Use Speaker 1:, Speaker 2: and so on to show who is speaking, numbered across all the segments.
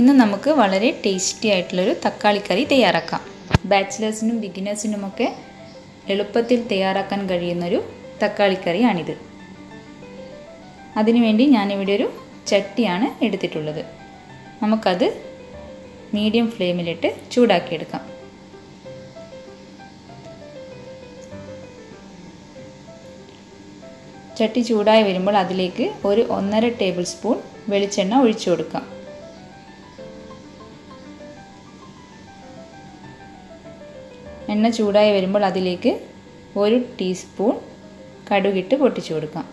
Speaker 1: ഇന്ന് നമുക്ക് വളരെ ടേസ്റ്റി ആയിട്ടുള്ളൊരു തക്കാളി കറി തയ്യാറാക്കാം ബാച്ചിലേഴ്സിനും ബിഗിനേഴ്സിനുമൊക്കെ എളുപ്പത്തിൽ തയ്യാറാക്കാൻ കഴിയുന്നൊരു തക്കാളി കറിയാണിത് അതിനുവേണ്ടി ഞാനിവിടെ ഒരു ചട്ടിയാണ് എടുത്തിട്ടുള്ളത് നമുക്കത് മീഡിയം ഫ്ലെയിമിലിട്ട് ചൂടാക്കിയെടുക്കാം ചട്ടി ചൂടായി വരുമ്പോൾ അതിലേക്ക് ഒരു ഒന്നര ടേബിൾ സ്പൂൺ വെളിച്ചെണ്ണ ഒഴിച്ചു കൊടുക്കാം എണ്ണ ചൂടായി വരുമ്പോൾ അതിലേക്ക് ഒരു ടീസ്പൂൺ കടുകിട്ട് പൊട്ടിച്ചു കൊടുക്കാം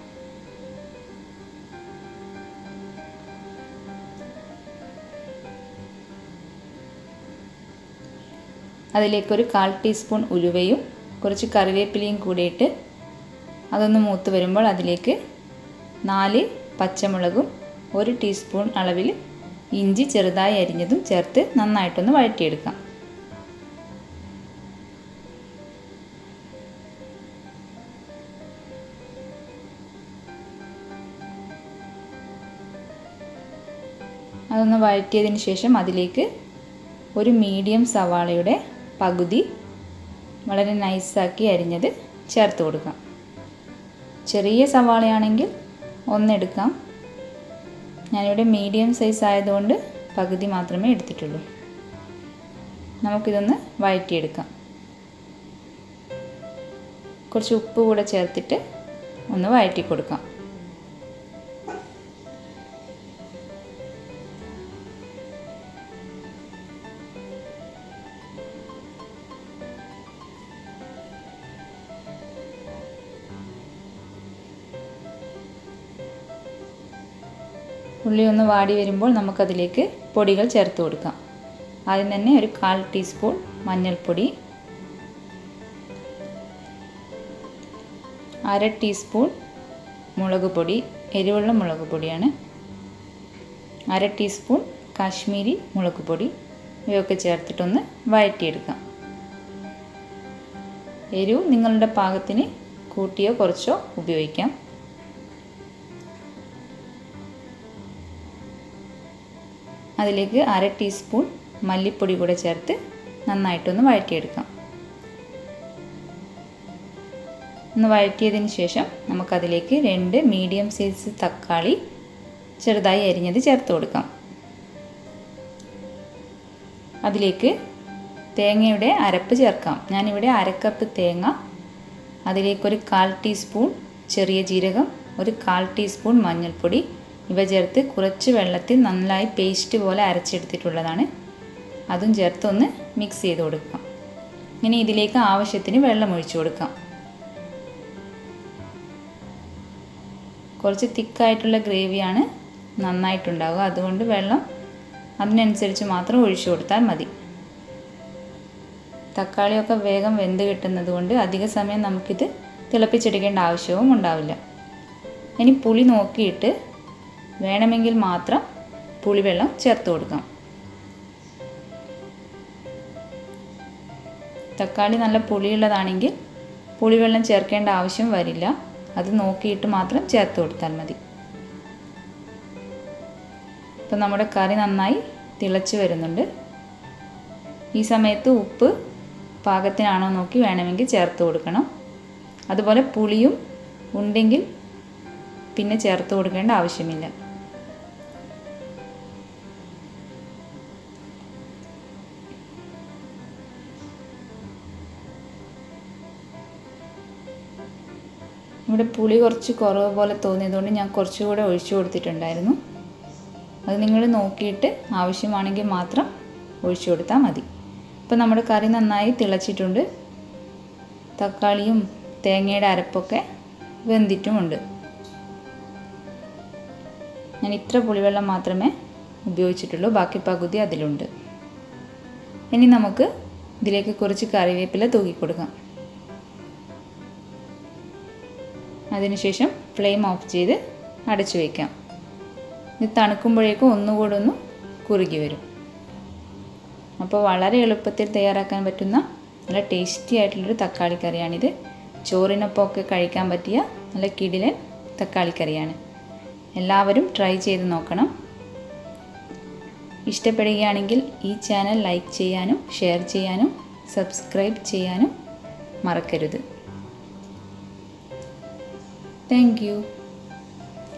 Speaker 1: അതിലേക്കൊരു കാൽ ടീസ്പൂൺ ഉലുവയും കുറച്ച് കറിവേപ്പിലയും കൂടിയിട്ട് അതൊന്ന് മൂത്ത് വരുമ്പോൾ അതിലേക്ക് നാല് പച്ചമുളകും ഒരു ടീസ്പൂൺ അളവിൽ ഇഞ്ചി ചെറുതായി അരിഞ്ഞതും ചേർത്ത് നന്നായിട്ടൊന്ന് വഴറ്റിയെടുക്കാം അതൊന്ന് വഴറ്റിയതിന് ശേഷം അതിലേക്ക് ഒരു മീഡിയം സവാളയുടെ പകുതി വളരെ നൈസാക്കി അരിഞ്ഞത് ചേർത്ത് കൊടുക്കാം ചെറിയ സവാളയാണെങ്കിൽ ഒന്നെടുക്കാം ഞാനിവിടെ മീഡിയം സൈസ് ആയതുകൊണ്ട് പകുതി മാത്രമേ എടുത്തിട്ടുള്ളൂ നമുക്കിതൊന്ന് വഴറ്റിയെടുക്കാം കുറച്ച് ഉപ്പ് കൂടെ ചേർത്തിട്ട് ഒന്ന് വഴറ്റി കൊടുക്കാം ഉള്ളി ഒന്ന് വാടി വരുമ്പോൾ നമുക്കതിലേക്ക് പൊടികൾ ചേർത്ത് കൊടുക്കാം ആദ്യം തന്നെ ഒരു കാൽ ടീസ്പൂൺ മഞ്ഞൾപ്പൊടി അര ടീസ്പൂൺ മുളക് പൊടി എരിവുള്ള മുളക് പൊടിയാണ് അര ടീസ്പൂൺ കാശ്മീരി മുളക് പൊടി ഇവയൊക്കെ ചേർത്തിട്ടൊന്ന് വഴറ്റിയെടുക്കാം എരിവ് നിങ്ങളുടെ പാകത്തിന് കൂട്ടിയോ കുറച്ചോ ഉപയോഗിക്കാം അതിലേക്ക് അര ടീസ്പൂൺ മല്ലിപ്പൊടി കൂടെ ചേർത്ത് നന്നായിട്ടൊന്ന് വഴറ്റിയെടുക്കാം ഒന്ന് വഴറ്റിയതിന് ശേഷം നമുക്കതിലേക്ക് രണ്ട് മീഡിയം സൈസ് തക്കാളി ചെറുതായി അരിഞ്ഞത് ചേർത്ത് കൊടുക്കാം അതിലേക്ക് തേങ്ങയുടെ അരപ്പ് ചേർക്കാം ഞാനിവിടെ അരക്കപ്പ് തേങ്ങ അതിലേക്കൊരു കാൽ ടീസ്പൂൺ ചെറിയ ജീരകം ഒരു കാൽ ടീസ്പൂൺ മഞ്ഞൾപ്പൊടി ഇവ ചേർത്ത് കുറച്ച് വെള്ളത്തിൽ നന്നായി പേസ്റ്റ് പോലെ അരച്ചെടുത്തിട്ടുള്ളതാണ് അതും ചേർത്ത് ഒന്ന് മിക്സ് ചെയ്ത് കൊടുക്കാം ഇനി ഇതിലേക്ക് ആവശ്യത്തിന് വെള്ളം ഒഴിച്ചു കൊടുക്കാം കുറച്ച് തിക്കായിട്ടുള്ള ഗ്രേവിയാണ് നന്നായിട്ടുണ്ടാവുക അതുകൊണ്ട് വെള്ളം അതിനനുസരിച്ച് മാത്രം ഒഴിച്ചു കൊടുത്താൽ മതി തക്കാളിയൊക്കെ വേഗം വെന്ത് കിട്ടുന്നത് കൊണ്ട് അധിക സമയം നമുക്കിത് തിളപ്പിച്ചെടുക്കേണ്ട ആവശ്യവും ഉണ്ടാവില്ല ഇനി പുളി നോക്കിയിട്ട് വേണമെങ്കിൽ മാത്രം പുളിവെള്ളം ചേർത്ത് കൊടുക്കാം തക്കാളി നല്ല പുളിയുള്ളതാണെങ്കിൽ പുളിവെള്ളം ചേർക്കേണ്ട ആവശ്യം വരില്ല അത് നോക്കിയിട്ട് മാത്രം ചേർത്ത് കൊടുത്താൽ മതി ഇപ്പം നമ്മുടെ കറി നന്നായി തിളച്ച് വരുന്നുണ്ട് ഈ സമയത്ത് ഉപ്പ് പാകത്തിനാണോ നോക്കി വേണമെങ്കിൽ ചേർത്ത് കൊടുക്കണം അതുപോലെ പുളിയും ഉണ്ടെങ്കിൽ പിന്നെ ചേർത്ത് കൊടുക്കേണ്ട ആവശ്യമില്ല ഇവിടെ പുളി കുറച്ച് കുറവ് പോലെ തോന്നിയതുകൊണ്ട് ഞാൻ കുറച്ചുകൂടെ ഒഴിച്ചു കൊടുത്തിട്ടുണ്ടായിരുന്നു അത് നിങ്ങൾ നോക്കിയിട്ട് ആവശ്യമാണെങ്കിൽ മാത്രം ഒഴിച്ചു കൊടുത്താൽ മതി ഇപ്പോൾ നമ്മുടെ കറി നന്നായി തിളച്ചിട്ടുണ്ട് തക്കാളിയും തേങ്ങയുടെ അരപ്പൊക്കെ വെന്തിട്ടുമുണ്ട് ഞാൻ ഇത്ര പുളിവെള്ളം മാത്രമേ ഉപയോഗിച്ചിട്ടുള്ളൂ ബാക്കി പകുതി അതിലുണ്ട് ഇനി നമുക്ക് ഇതിലേക്ക് കുറച്ച് കറിവേപ്പില തൂക്കി കൊടുക്കാം അതിനുശേഷം ഫ്ലെയിം ഓഫ് ചെയ്ത് അടച്ചു വയ്ക്കാം ഇത് തണുക്കുമ്പോഴേക്കും ഒന്നുകൂടെ ഒന്ന് കുറുകി വരും അപ്പോൾ വളരെ എളുപ്പത്തിൽ തയ്യാറാക്കാൻ പറ്റുന്ന നല്ല ടേസ്റ്റി ആയിട്ടുള്ളൊരു തക്കാളി കറിയാണിത് ചോറിനൊപ്പം ഒക്കെ കഴിക്കാൻ പറ്റിയ നല്ല കിടിലൻ തക്കാളി കറിയാണ് എല്ലാവരും ട്രൈ ചെയ്ത് നോക്കണം ഇഷ്ടപ്പെടുകയാണെങ്കിൽ ഈ ചാനൽ ലൈക്ക് ചെയ്യാനും ഷെയർ ചെയ്യാനും സബ്സ്ക്രൈബ് ചെയ്യാനും മറക്കരുത് താങ്ക് യു